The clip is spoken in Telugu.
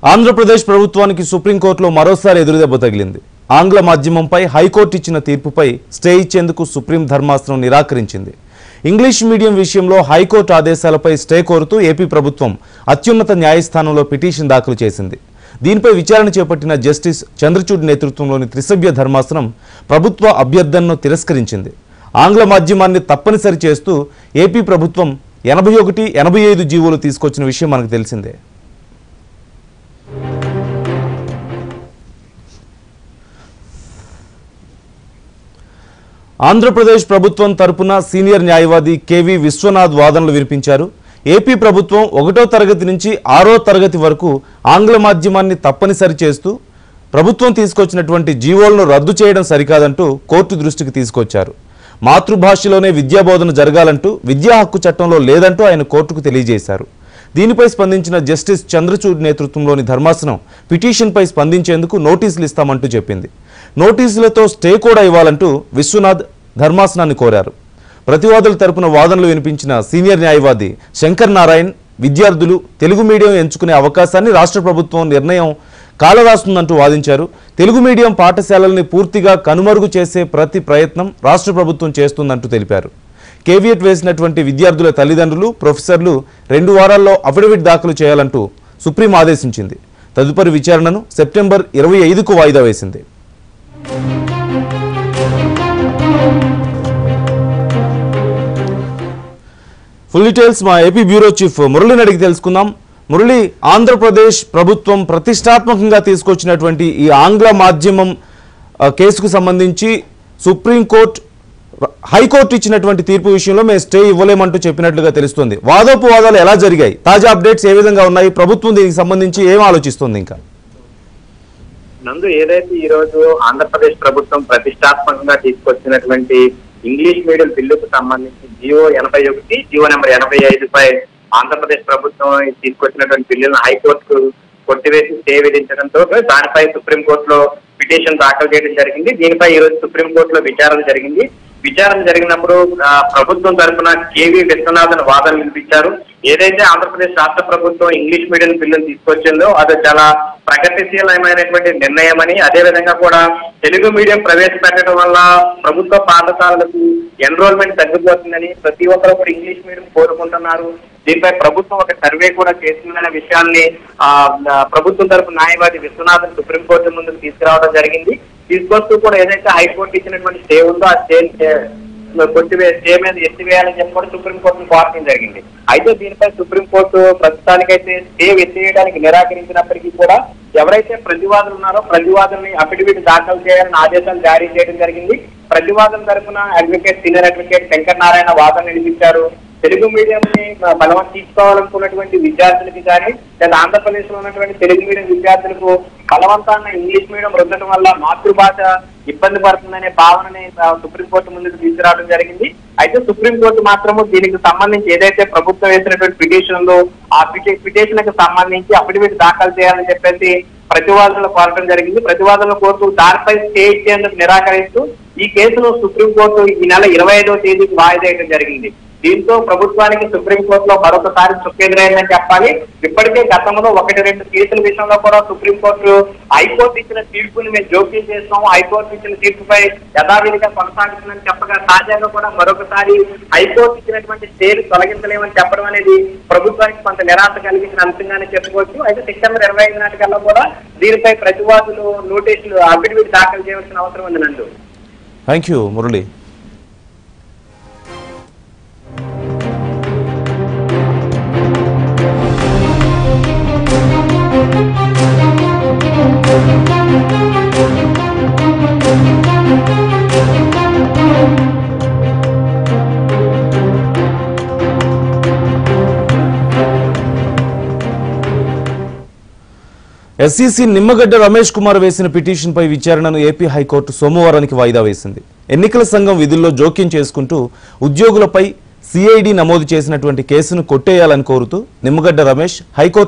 ఆంధ్రప్రదేశ్ ప్రభుత్వానికి సుప్రీంకోర్టులో మరోసారి ఎదురుదెబ్బ తగిలింది ఆంగ్ల మాధ్యమంపై హైకోర్టు ఇచ్చిన తీర్పుపై స్టే ఇచ్చేందుకు సుప్రీం ధర్మాసనం నిరాకరించింది ఇంగ్లీష్ మీడియం విషయంలో హైకోర్టు ఆదేశాలపై స్టే కోరుతూ ఏపీ ప్రభుత్వం అత్యున్నత న్యాయస్థానంలో పిటిషన్ దాఖలు చేసింది దీనిపై విచారణ చేపట్టిన జస్టిస్ చంద్రచూడ్ నేతృత్వంలోని త్రిసభ్య ధర్మాసనం ప్రభుత్వ అభ్యర్థనను తిరస్కరించింది ఆంగ్ల మాధ్యమాన్ని తప్పనిసరి చేస్తూ ఏపీ ప్రభుత్వం ఎనభై ఒకటి ఎనభై ఐదు జీవోలు తీసుకొచ్చిన విషయం మనకు తెలిసిందే ఆంధ్రప్రదేశ్ ప్రభుత్వం తరపున సీనియర్ న్యాయవాది కేవి విశ్వనాథ్ వాదనలు వినిపించారు ఏపీ ప్రభుత్వం ఒకటో తరగతి నుంచి ఆరో తరగతి వరకు ఆంగ్ల మాధ్యమాన్ని తప్పనిసరి చేస్తూ ప్రభుత్వం తీసుకొచ్చినటువంటి జీవోలను రద్దు చేయడం సరికాదంటూ కోర్టు దృష్టికి తీసుకొచ్చారు మాతృభాషలోనే విద్యాబోధన జరగాలంటూ విద్యా హక్కు చట్టంలో లేదంటూ ఆయన కోర్టుకు తెలియజేశారు దీనిపై స్పందించిన జస్టిస్ చంద్రచూడ్ నేతృత్వంలోని ధర్మాసనం పిటిషన్పై స్పందించేందుకు నోటీసులు ఇస్తామంటూ చెప్పింది నోటీసులతో స్టే కూడా ఇవ్వాలంటూ విశ్వనాథ్ ధర్మాసనాన్ని కోరారు ప్రతివాదుల తరపున వాదనలు వినిపించిన సీనియర్ న్యాయవాది శంకర్ నారాయణ్ విద్యార్థులు తెలుగు మీడియం ఎంచుకునే అవకాశాన్ని రాష్ట్ర ప్రభుత్వం నిర్ణయం కాలరాస్తుందంటూ వాదించారు తెలుగు మీడియం పాఠశాలల్ని పూర్తిగా కనుమరుగు చేసే ప్రతి ప్రయత్నం రాష్ట్ర ప్రభుత్వం చేస్తుందంటూ తెలిపారు కేవీఎట్ వేసినటువంటి విద్యార్థుల తల్లిదండ్రులు ప్రొఫెసర్లు రెండు వారాల్లో అఫిడవిట్ దాఖలు చేయాలంటూ సుప్రీం ఆదేశించింది తదుపరి విచారణను సెప్టెంబర్ ఇరవై ఐదుకు వాయిదా వేసింది ఫుల్ డీటెయిల్స్ మా ఏపీ బ్యూరో చీఫ్ మురళిని అడిగి తెలుసుకుందాం మురళి ఆంధ్రప్రదేశ్ ప్రభుత్వం ప్రతిష్టాత్మకంగా తీసుకొచ్చినటువంటి ఈ ఆంగ్ల మాధ్యమం ఆ, కేసుకు సంబంధించి సుప్రీంకోర్టు హైకోర్టు ఇచ్చినటువంటి తీర్పు విషయంలో మేము స్టే ఇవ్వలేమంటూ చెప్పినట్లుగా తెలుస్తుంది వాదోపవాదాలు ఎలా జరిగాయి తాజా అప్డేట్స్ ఏ విధంగా ఉన్నాయి ప్రభుత్వం దీనికి సంబంధించి ఏం ఆలోచిస్తుంది ఇంకా నందు ఏదైతే ఈ రోజు ఆంధ్రప్రదేశ్ ప్రభుత్వం ప్రతిష్టాత్మకంగా తీసుకొచ్చినటువంటి ఇంగ్లీష్ మీడియం బిల్లుకు సంబంధించి జియో ఎనభై ఒకటి జియో నెంబర్ ఎనభై ఐదుపై ఆంధ్రప్రదేశ్ ప్రభుత్వం తీసుకొచ్చినటువంటి బిల్లులను హైకోర్టుకు కొట్టివేసి స్టే విధించడంతో దానిపై సుప్రీంకోర్టులో పిటిషన్ దాఖలు చేయడం జరిగింది దీనిపై ఈ రోజు సుప్రీంకోర్టులో విచారణ జరిగింది విచారణ జరిగినప్పుడు ఆ, ప్రభుత్వం తరఫున కేవీ విశ్వనాథన్ వాదనలు వినిపించారు ఏదైతే ఆంధ్రప్రదేశ్ రాష్ట్ర ప్రభుత్వం ఇంగ్లీష్ మీడియం బిల్లును తీసుకొచ్చిందో అది చాలా ప్రగతిశీలమైనటువంటి నిర్ణయం అని అదేవిధంగా కూడా తెలుగు మీడియం ప్రవేశపెట్టడం వల్ల ప్రభుత్వ పాఠశాలలకు ఎన్రోల్మెంట్ తగ్గిపోతుందని ప్రతి ఒక్కరు కూడా ఇంగ్లీష్ మీడియం కోరుకుంటున్నారు దీనిపై ప్రభుత్వం ఒక సర్వే కూడా చేసిందనే విషయాల్ని ఆ, ఆ, ప్రభుత్వం తరపు న్యాయవాది విశ్వనాథన్ సుప్రీంకోర్టు ముందుకు తీసుకురావడం జరిగింది తీసుకొస్తూ కూడా ఏదైతే హైకోర్టు ఇచ్చినటువంటి స్టే ఉందో ఆ స్టే కొట్టివే స్టే మీద ఎత్తివేయాలని చెప్పి కూడా సుప్రీంకోర్టును కోరడం జరిగింది అయితే దీనిపై సుప్రీంకోర్టు ప్రస్తుతానికైతే స్టే ఎత్తివేయడానికి నిరాకరించినప్పటికీ కూడా ఎవరైతే ప్రతివాదులు ఉన్నారో ప్రతివాదుల్ని అఫిడవిట్ దాఖలు చేయాలని ఆదేశాలు జారీ చేయడం జరిగింది ప్రతివాదం తరఫున advocate senior advocate Shankar Narayana వాదన నిలిపించారు తెలుగు మీడియం ని బలవం తీసుకోవాలనుకున్నటువంటి విద్యార్థులకి కానీ లేదా ఆంధ్రప్రదేశ్ లో ఉన్నటువంటి తెలుగు మీడియం విద్యార్థులకు బలవంతాన్ని ఇంగ్లీష్ మీడియం రుద్దడం వల్ల మాతృభాష ఇబ్బంది పడుతుందనే భావనని ఆ, సుప్రీంకోర్టు ముందుకు తీసుకురావడం జరిగింది అయితే సుప్రీంకోర్టు మాత్రము దీనికి సంబంధించి ఏదైతే ప్రభుత్వం వేసినటువంటి పిటిషన్ ఉందో ఆ పిటిషన్ కి సంబంధించి అఫిడవిట్ దాఖలు చేయాలని చెప్పేసి ప్రతివాదులను కోరడం జరిగింది ప్రతివాదులను కోరుతూ దానిపై స్టే ఇచ్చేందుకు నిరాకరిస్తూ ఈ కేసును సుప్రీంకోర్టు ఈ నెల ఇరవై ఐదవ తేదీకి వాయిదా వేయడం జరిగింది దీంతో ప్రభుత్వానికి సుప్రీంకోర్టులో మరొకసారి చుక్కెదురైందని చెప్పాలి ఇప్పటికే గతంలో ఒకటి రెండు కేసుల విషయంలో కూడా సుప్రీంకోర్టు హైకోర్టు ఇచ్చిన తీర్పుని మేము జోక్యం చేస్తాము హైకోర్టు ఇచ్చిన తీర్పుపై యథావిధిగా కొనసాగుతుందని చెప్పగా తాజాగా కూడా మరొకసారి హైకోర్టు ఇచ్చినటువంటి స్టేలు తొలగించలేమని చెప్పడం అనేది ప్రభుత్వానికి కొంత నిరాశ కలిగించిన అంశంగానే చెప్పుకోవచ్చు అయితే సెప్టెంబర్ ఇరవై ఐదు నాటికల్లా కూడా దీనిపై ప్రతివాదులు నోటీసులు అఫిడవిట్ దాఖలు చేయవలసిన అవసరం ఉంది నందు thank you Murali SCC Nimmagadda Ramesh Kumar వేసిన పిటిషన్పై విచారణను ఏపీ హైకోర్టు సోమవారానికి వాయిదా వేసింది ఎన్నికల సంఘం విధుల్లో జోక్యం చేసుకుంటూ ఉద్యోగులపై సిఐడి నమోదు చేసినటువంటి కేసును కొట్టేయాలని కోరుతూ నిమ్మగడ్డ రమేష్ హైకోర్టు